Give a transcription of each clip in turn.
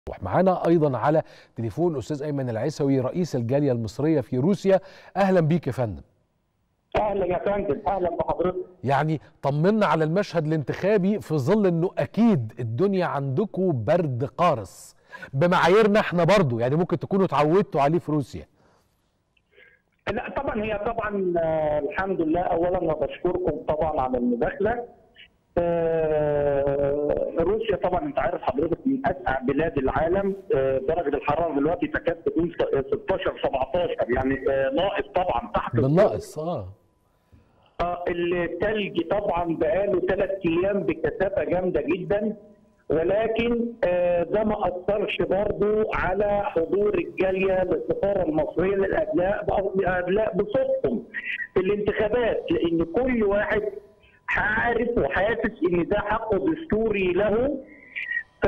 معانا ايضا على تليفون استاذ ايمن العيسوي رئيس الجاليه المصريه في روسيا اهلا بيك يا فندم اهلا يا فندم اهلا بحضرتك يعني طمنا على المشهد الانتخابي في ظل انه اكيد الدنيا عندكم برد قارس بمعاييرنا احنا برضو يعني ممكن تكونوا اتعودتوا عليه في روسيا لا طبعا هي طبعا آه، الحمد لله اولا انا بشكركم طبعا على المداخله آه، روسيا طبعا انت عارف حضرتك من اسقع بلاد العالم آه، درجه الحراره دلوقتي تكاد تكون 16 17 يعني آه، ناقص طبعا تحت بالناقص اه آه، التلج طبعا بقاله ثلاث ايام بكثافه جامده جدا ولكن آه، ده ما اثرش برضه على حضور الجاليه للسفاره المصريه للابناء الابناء بصوتهم في الانتخابات لان كل واحد عارف وحاسس ان ده حق دستوري له ف-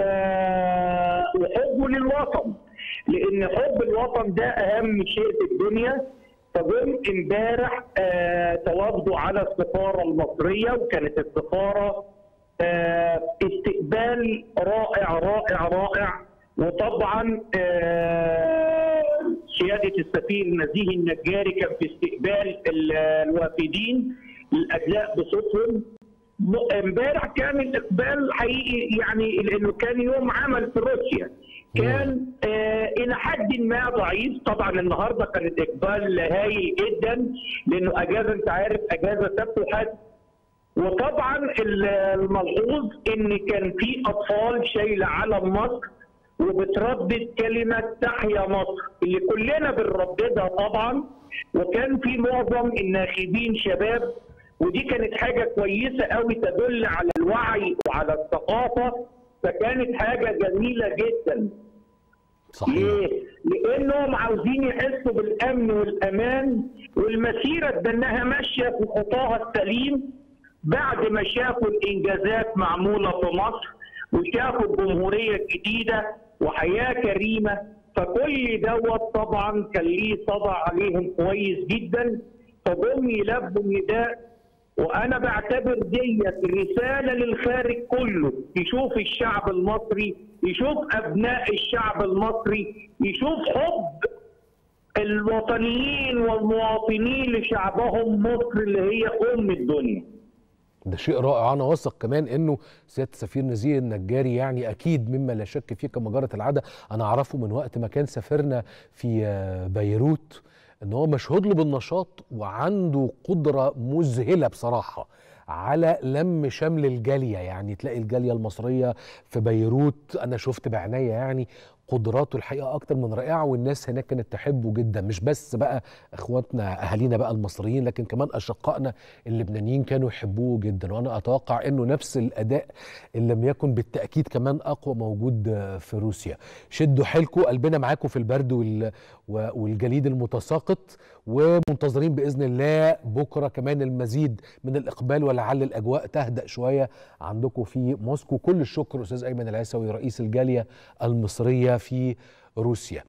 وحبه للوطن لان حب الوطن ده اهم شيء في الدنيا فجم امبارح آه تواجدوا على السفاره المصريه وكانت السفاره آه استقبال رائع رائع رائع وطبعا آه سياده السفير نزيه النجاري كان في استقبال ال- الوافدين الادلاء بصوتهم م- امبارح كان الاقبال حقيقي يعني لانه كان يوم عمل في روسيا كان آه الى حد ما ضعيف طبعا النهارده كان الاقبال هايل جدا لانه اجازه انت عارف اجازه سبت وحد وطبعا ال- الملحوظ ان كان في اطفال شايله علم مصر وبتردد كلمه تحيا مصر اللي كلنا بنرددها طبعا وكان في معظم الناخبين شباب ودي كانت حاجه كويسه قوي تدل على الوعي وعلى الثقافه فكانت حاجه جميله جدا صحيح ليه؟ لانهم عاوزين يحسوا بالامن والامان والمسيره تبناها ماشيه في خطاها السليم بعد ما شافوا الانجازات معموله في مصر وشافوا الجمهوريه الجديده وحياه كريمه فكل دوت طبعا كان ليه صدى عليهم كويس جدا فجم يلبوا نداء وانا بعتبر ديت رساله للخارج كله يشوف الشعب المصري يشوف ابناء الشعب المصري يشوف حب الوطنيين والمواطنين لشعبهم مصر اللي هي ام الدنيا ده شيء رائع انا واثق كمان انه سياده السفير نزيه النجاري يعني اكيد مما لا شك فيه كما جرت العاده انا اعرفه من وقت ما كان سافرنا في آه، بيروت ان هو مشهود له بالنشاط وعنده قدره مذهله بصراحه على لم شمل الجاليه يعني تلاقي الجاليه المصريه في بيروت انا شفت بعناية يعني قدراته الحقيقه اكتر من رائعه والناس هناك كانت تحبه جدا مش بس بقى اخواتنا اهالينا بقى المصريين لكن كمان اشقائنا اللبنانيين كانوا يحبوه جدا وانا اتوقع انه نفس الاداء ان لم يكن بالتاكيد كمان اقوى موجود آه، في روسيا شدوا حيلكم قلبنا معاكم في البرد وال- و- والجليد المتساقط ومنتظرين باذن الله بكره كمان المزيد من الاقبال ولعل الاجواء تهدأ شويه عندكم في موسكو كل الشكر استاذ ايمن العيسوي رئيس الجاليه المصريه في روسيا